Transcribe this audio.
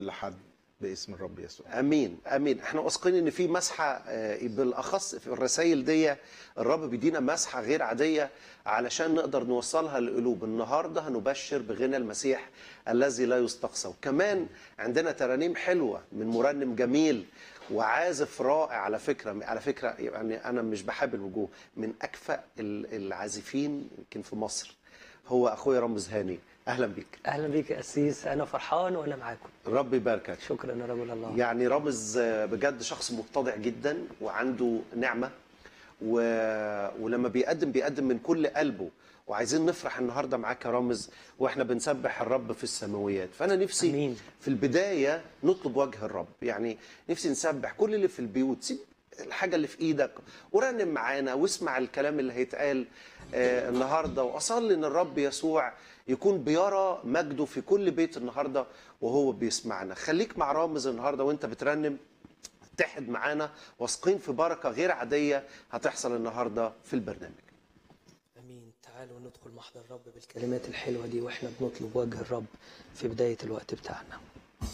لحد باسم الرب يسوع امين امين احنا واثقين ان في مسحه آه، بالاخص في الرسائل دي الرب بيدينا مسحه غير عاديه علشان نقدر نوصلها للقلوب النهارده هنبشر بغنى المسيح الذي لا يستقصى وكمان عندنا ترانيم حلوه من مرنم جميل وعازف رائع على فكره على فكره يعني انا مش بحب الوجوه من اكفأ ال- العازفين يمكن في مصر هو اخويا رامز هاني اهلا بيك اهلا بيك يا اسيس انا فرحان وانا معاكم ربي يباركك شكرا يا رجل الله يعني رامز آه، بجد شخص متضع جدا وعنده نعمة و... ولما بيقدم بيقدم من كل قلبه وعايزين نفرح النهارده معاك يا رامز واحنا بنسبح الرب في السماويات فانا نفسي أمين. في البدايه نطلب وجه الرب يعني نفسي نسبح كل اللي في البيوت سيب الحاجه اللي في ايدك ورنم معانا واسمع الكلام اللي هيتقال آه النهارده واصلي ان الرب يسوع يكون بيرى مجده في كل بيت النهارده وهو بيسمعنا خليك مع رامز النهارده وانت بترنم اتحد معانا واثقين في بركه غير عاديه هتحصل النهارده في البرنامج امين تعالوا ندخل محضر الرب بالكلمات الحلوه دي واحنا بنطلب وجه الرب في بدايه الوقت بتاعنا